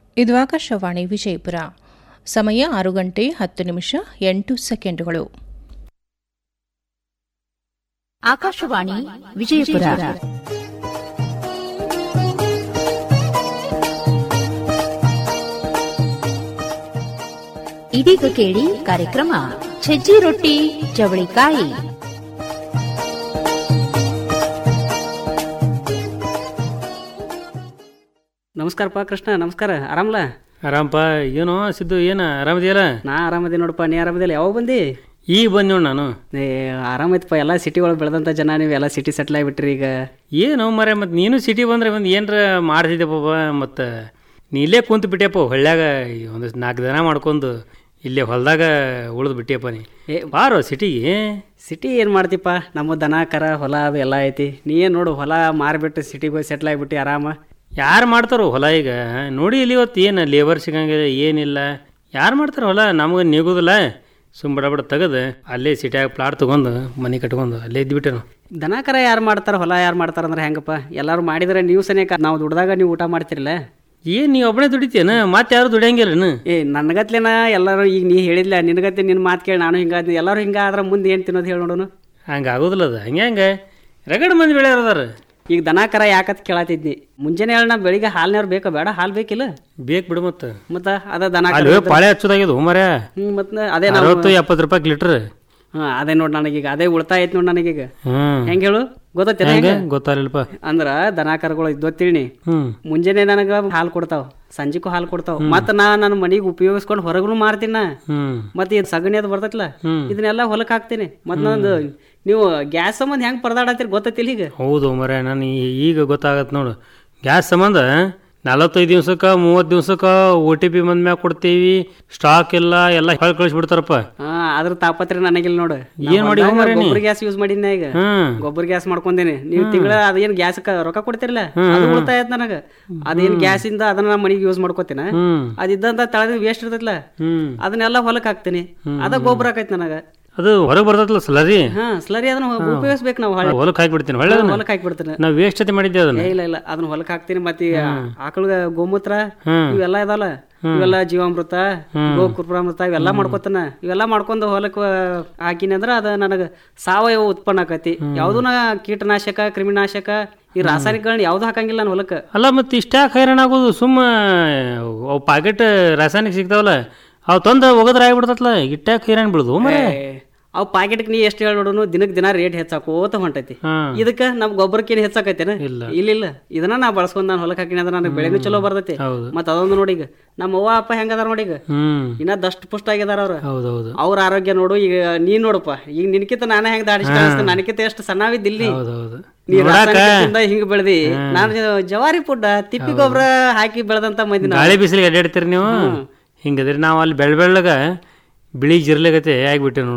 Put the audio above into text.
ಇದು ಆಕಾಶವಾಣಿ ವಿಜಯಪುರ ಸಮಯ ಆರು ಗಂಟೆ ಹತ್ತು ನಿಮಿಷ ಎಂಟು ಸೆಕೆಂಡುಗಳು ಆಕಾಶವಾಣಿ ವಿಜಯಪುರ ಇದೀಗ ಕೇಳಿ ಕಾರ್ಯಕ್ರಮ ಸಜ್ಜಿ ರೊಟ್ಟಿ ಚವಳಿಕಾಯಿ ನಮಸ್ಕಾರಪ್ಪ ಕೃಷ್ಣ ನಮಸ್ಕಾರ ಆರಾಮಲ್ಲ ಆರಾಮಪ್ಪ ಏನೋ ಸಿದ್ದು ಏನು ಆರಾಮದಿಯಲ್ಲ ನಾ ಆರಾಮದಿ ನೋಡಪ್ಪ ನೀ ಆರಾಮದಿಲ್ಲ ಯಾವಾಗ ಬಂದಿ ಈಗ ಬಂದ್ ನೋಡ್ ನಾನು ಏ ಆರಾಮೈತಪ್ಪ ಎಲ್ಲ ಸಿಟಿ ಒಳಗೆ ಬೆಳೆದಂಥ ಜನ ನೀವು ಎಲ್ಲ ಸಿಟಿ ಸೆಟ್ಲ್ ಆಗಿಬಿಟ್ರಿ ಈಗ ಏನು ಮರೆ ಮತ್ತು ನೀನು ಸಿಟಿ ಬಂದ್ರೆ ಒಂದು ಏನರ ಮಾಡ್ತಿದ್ದೆಪ್ಪ ಮತ್ತು ನೀ ಇಲ್ಲೇ ಕುಂತು ಬಿಟ್ಟೆಪ್ಪ ಹೊಳ್ಳ್ಯಾಗ ಒಂದು ನಾಲ್ಕು ದಿನ ಮಾಡ್ಕೊಂಡು ಇಲ್ಲೇ ಹೊಲದಾಗ ಉಳಿದು ಬಿಟ್ಟಿಯಪ್ಪ ನೀ ಏ ಬಾರೋ ಸಿಟಿಗೆ ಸಿಟಿ ಏನು ಮಾಡ್ತಿಪ್ಪ ನಮ್ಮ ದನ ಕರ ಹೊಲ ಅದು ಎಲ್ಲ ಐತಿ ನೀ ಏನು ನೋಡು ಹೊಲ ಮಾರಿಬಿಟ್ಟು ಸಿಟಿಗೆ ಹೋಗಿ ಸೆಟ್ಲ್ ಆಗಿಬಿಟ್ಟು ಆರಾಮ ಯಾರು ಮಾಡ್ತಾರೋ ಹೊಲ ಈಗ ನೋಡಿ ಇಲ್ಲಿ ಇವತ್ತು ಏನು ಲೇಬರ್ ಸಿಗಂಗಿಲ್ಲ ಏನಿಲ್ಲ ಯಾರು ಮಾಡ್ತಾರ ಹೊಲ ನಮಗೆ ನೀಗೋದಿಲ್ಲ ಸುಮ್ ಬಡ ಬಡ ತೆಗೆದು ಅಲ್ಲೇ ಸಿಟಿಯಾಗ ಪ್ಲಾಟ್ ತೊಗೊಂಡು ಮನೆ ಕಟ್ಕೊಂಡು ಅಲ್ಲೇ ಇದ್ಬಿಟ್ಟೆ ನಾವು ದನ ಕರ ಯಾರು ಮಾಡ್ತಾರ ಹೊಲ ಯಾರು ಮಾಡ್ತಾರ ಅಂದ್ರೆ ಹೆಂಗಪ್ಪ ಎಲ್ಲರೂ ಮಾಡಿದ್ರೆ ನೀವು ಸನೇಕ ನಾವು ದುಡ್ದಾಗ ನೀವು ಊಟ ಮಾಡ್ತಿರಲ್ಲ ಏನು ನೀ ಒಬ್ಬನೇ ದುಡಿತೇನ ಮತ್ತೆ ಯಾರು ದುಡಿಯಂಗಿಲ್ಲನು ಏ ನನ್ಗತ್ಲೆನ ಎಲ್ಲರೂ ಈಗ ನೀ ಹೇಳಿದ್ಲ ನಿನಗತ್ತೆ ನಿನ್ನ ಮಾತು ಕೇಳಿ ನಾನು ಹಿಂಗಾದ್ನಿ ಎಲ್ಲರೂ ಹಿಂಗಾದ್ರೆ ಮುಂದೆ ಏನು ತಿನ್ನೋದು ಹೇಳಿ ನೋಡೋನು ಹಂಗೆ ಆಗೋದಿಲ್ಲ ಅದು ಹಂಗೆ ಹಂಗೆ ರಗಡ್ ಮಂದಿ ಬೆಳೆಯೋರು ಅದಾರ ಈಗ ದನ ಕರ ಯಾಕತ್ ಕೇಳತ್ತಿದ್ನಿ ಮುಂಜಾನೆ ಹೇಳ ನಾ ಬೆಳಿಗ್ಗೆ ಹಾಲ್ನವ್ರು ಬೇಕಾ ಬೇಡ ಹಾಲು ಬೇಕಿಲ್ಲ ಬೇಕು ಬಿಡು ಮತ್ತೆ ಮತ್ತ ಅದ ದನ ಕರ ಅಲ್ಲಿ ಪಾಳೆ ಹಚ್ಚೋದಾಗ್ಯದು ಮರ್ಯ ಹ್ಮ್ ಮತ್ತ ಅದೇ ನಾವು ಅರವತ್ತು ಎಪ್ಪತ್ತು ರೂಪಾಯಿ ಲೀಟ್ರ್ ಹಾ ಅದೇ ನೋಡ್ ನನಗೀಗ ಅದೇ ಉಳಿತಾಯ ಐತಿ ನೋಡ್ ನನಗೀಗ ಹ್ಮ್ ಹೆಂಗ್ ಹೇಳು ಗೊತ್ತೈತಿ ಹೆಂಗೆ ಗೊತ್ತಾಗಲಿಲ್ಲಪ್ಪ ಅಂದ್ರ ದನ ಕರಗಳು ಇದ್ದೊತ್ತಿಳಿ ಹ್ಮ್ ಮುಂಜಾನೆ ನನಗ ಹಾಲು ಕೊಡ್ತಾವ ಸಂಜಿಗೂ ಹಾಲು ಕೊಡ್ತಾವ ಮತ್ತ ನಾ ನನ್ನ ಮನಿಗೆ ಉಪಯೋಗಿಸ್ಕೊಂಡು ಹೊರಗೂ ಮಾರ್ತೀನಿ ನಾ ಹ್ಮ್ ಮತ್ತೆ ಇದು ಸಗಣಿ ಅದು ಬರ್ತೈತಲ್ಲ ಹ್ಮ್. ಇದನ್ನೆಲ್ಲ ಹೊಲಕ್ಕೆ ಹಾಕ್ತೀನಿ ಮತ್ ನಂದು ನೀವು ಗ್ಯಾಸ್ ಸಂಬಂಧ ಹೆಂಗ್ ಪರದಾಡತ್ತೀರಿ ಗೊತ್ತೈತಿಲ್ಲ ಈಗ ಹೌದು ಮರ ನಾನು ಈಗ ಗೊತ್ತಾಗತ್ತೆ ನೋಡು ಗ್ಯಾಸ್ ಸಂಬಂಧ ನಲವತ್ತೈದು ದಿವ್ಸಕ್ಕೆ ಮೂವತ್ತು ದಿವ್ಸಕ್ಕೆ ಓ ಟಿ ಪಿ ಬಂದ ಮ್ಯಾಗ ಕೊಡ್ತೀವಿ ಸ್ಟಾಕ್ ಇಲ್ಲ ಎಲ್ಲ ಹೊಳ್ ಕಳಿಸ್ಬಿಡ್ತಾರಪ್ಪ ಹಾ ಅದ್ರ ತಾಪತ್ರೆ ನನಗಿಲ್ಲ ನೋಡು ಏನ್ ಮಾಡಿ ಹೋಗ್ಮಾರೆ ನೀ? ಗೊಬ್ಬರ ಗ್ಯಾಸ್ ಯೂಸ್ ಮಾಡಿನ ಈಗ ಹ್ಮ್ ಗೊಬ್ಬರ ಗ್ಯಾಸ್ ಮಾಡ್ಕೊಂಡೇನಿ ನೀವು ತಿಂಗಳ ಅದೇನ್ ಗ್ಯಾಸ್ ರೊಕ್ಕ ಕೊಡ್ತಿರಲ್ಲ ಅದು ಉಳಿತಾಯ ಆಯ್ತು ನನಗ ಅದೇನ್ ಗ್ಯಾಸ್ ಇಂದ ಅದನ್ನ ನಾ ಮನಿಗೆ ಯೂಸ್ ಮಾಡ್ಕೋತೀನಿ ಹ್ಮ್ ಅದಿದ್ದಂತ ತಳದ ವೇಸ್ಟ್ ಇರ್ತೈತಲ್ಲ ಹ್ಮ್ ಅದನ್ನೆಲ್ಲ ಹೊಲಕ್ಕೆ ಹಾಕ್ತೀನಿ ಅದ ಗೊಬ್ಬರ ಆಕೈತಿ ನನಗ ಅದು ಹೊರಗೆ ಬರ್ತೈತಲ್ಲ ಸಲರಿ ಹಾ ಸ್ಲರಿ ಅದನ್ನ ಉಪಯೋಗಿಸ್ಬೇಕು ನಾವು ಹೊಳೆ ಹೊಲಕ್ಕೆ ಹಾಕ್ಬಿಡ್ತೀನಿ ಹೊಳ್ಳೆ ಹೊಲಕ್ಕೆ ಹಾಕ್ಬಿಡ್ತೀನಿ ನಾವು ವೇಸ್ಟ್ ಮಾಡಿದ್ದೆ ಅದನ್ನ ಏ, ಇಲ್ಲ ಇಲ್ಲ ಅದನ್ನ ಹೊಲಕ್ಕೆ ಹಾಕ್ತೀನಿ ಮತ್ತೆ ಈ ಆಕಳ ಗೋಮೂತ್ರ ಹ್ಮ್. ಇವೆಲ್ಲ ಇದಲ್ಲ ಇವೆಲ್ಲ ಜೀವಾಮೃತ ಗೋಕೃಪಾಮೃತ ಇವೆಲ್ಲ ಮಾಡ್ಕೊತಾನ ಇವೆಲ್ಲ ಮಾಡ್ಕೊಂಡು ಹೊಲಕ್ಕೆ ಹಾಕಿನಿ ಅಂದ್ರ ಅದ ನನಗ ಸಾವಯವ ಉತ್ಪನ್ನ ಆಕತಿ ಯಾವ್ದೂನ ಕೀಟನಾಶಕ ಕ್ರಿಮಿನಾಶಕ ಈ ರಾಸಾಯನಿಕಗಳನ್ನ ಯಾವ್ದು ಹಾಕಂಗಿಲ್ಲ ನಾನು ಹೊಲಕ್ಕೆ ಅಲ್ಲ ಮತ್ತೆ ಇಷ್ಟ್ಯಾಕೆ ಹೈರಾಣ ಆಗೋದು ಸುಮ್ಮ ಅವು ಪಾಕೆಟ್ ರಾಸಾಯನಿಕ ಸಿಗ್ತಾವಲ್ಲ ಅವು ತಂದು ಒಗದ್ರ ಆಗ್ಬಿಡ್ತತ್ಲ ಇಟ್ಟ್ಯಾಕೆ ಹೈರಾಣ ಬೀಳುದು ಮರೆ ಅವ್ ಪಾಕೆಟ್ಗೆ ನೀ ಎಷ್ಟು ಹೇಳಿ ನೋಡೋನು ದಿನಕ್ಕೆ ದಿನ ರೇಟ್ ಹೆಚ್ಚಾಕೋತ ಹೊಂಟೈತಿ ಹಾ ಇದಕ್ಕ ನಮ್ ಗೊಬ್ಬರಕ್ಕೇನು ಹೆಚ್ಚಾಕೈತೇನ ಇಲ್ಲ. ಇಲ್ಲ ಇಲ್ಲ ಇದನ್ನ ನಾ ಬಳಸ್ಕೊಂಡ್ ನಾನು ಹೊಲಕ್ಕೆ ಹಾಕಿನಿ ಅದ್ರ ನನಗೆ ಬೆಳೆನೂ ಚಲೋ ಬರ್ತೈತಿ ಹೌದು ಮತ್ತ ಅದೊಂದು ನೋಡಿ ಈಗ ನಮ್ಮ ಅವ್ವ ಅಪ್ಪ ಹೆಂಗದಾರ ನೋಡಿ ಈಗ ಹ್ಮ್ ಇನ್ನ ದಷ್ಟ ಪುಷ್ಟ ಆಗಿದಾರ ಅವ್ರ ಹೌದೌದು ಅವ್ರ ಆರೋಗ್ಯ ನೋಡು ಈಗ ನೀನ್ ನೋಡಪ್ಪ ಈಗ ನಿನ್ಕಿಂತ ನಾನೇ ಹೆಂಗ್ ದಾಡಿಸಿ ಕಾಣಿಸ್ತೀನಿ ನನಕಿಂತ ಎಷ್ಟು ಸಣ್ಣವಿದ್ದಿಲ್ಲಿ ಹೌದೌದು ನೀ ರಾಸಾಯನಿಕದಿಂದ ಹಿಂಗ್ ಬೆಳ್ದಿ ನಾನು ಜವಾರಿ ಪುಡ್ಡ ತಿಪ್ಪಿ ಗೊಬ್ಬರ ಹಾಕಿ ಬೆಳೆದಂತ ಮಂದಿ ನಾವು. ಗಾಳಿ ಬಿಸಿಲಿಗೆ ಅಡ್ಡಾಡ್ತೀರಿ ನೀವು ಹಿಂಗದ್ರಿ ನಾವು ಅಲ್ಲಿ ಬೆಳ್ ಬೆಳ್ಳಗ ಬಿಳಿ ಜಿರ್ಲೆಗತೆ ಆಗ್ಬಿಟ್ಟೆ ನೋಡಿ